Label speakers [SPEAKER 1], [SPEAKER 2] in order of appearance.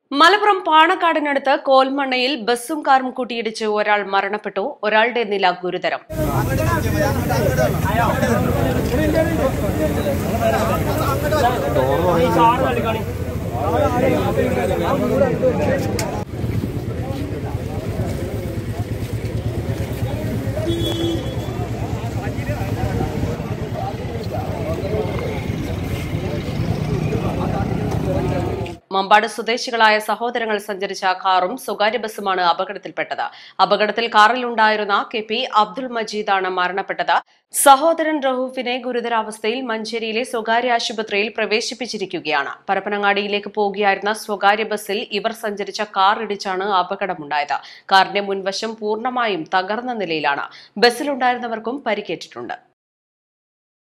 [SPEAKER 1] മലപ്പുറം പാണക്കാടിനടുത്ത് കോൽമണ്ണയിൽ ബസ്സും കാറും കൂട്ടിയിടിച്ച് ഒരാൾ മരണപ്പെട്ടു ഒരാളുടെ നില ഗുരുതരം മമ്പാട് സ്വദേശികളായ സഹോദരങ്ങൾ സഞ്ചരിച്ച കാറും സ്വകാര്യ ബസ്സുമാണ് അപകടത്തിൽപ്പെട്ടത് അപകടത്തിൽ കാറിലുണ്ടായിരുന്ന കെ പി അബ്ദുൾ മജീദാണ് മരണപ്പെട്ടത് സഹോദരൻ റഹൂഫിനെ ഗുരുതരാവസ്ഥയിൽ മഞ്ചേരിയിലെ സ്വകാര്യ ആശുപത്രിയിൽ പ്രവേശിപ്പിച്ചിരിക്കുകയാണ് പരപ്പനങ്ങാടിയിലേക്ക് പോകുകയായിരുന്ന സ്വകാര്യ ബസ്സിൽ ഇവർ സഞ്ചരിച്ച കാർ ഇടിച്ചാണ് അപകടമുണ്ടായത് കാറിന്റെ മുൻവശം പൂർണ്ണമായും തകർന്ന നിലയിലാണ് ബസ്സിലുണ്ടായിരുന്നവർക്കും പരിക്കേറ്റിട്ടുണ്ട്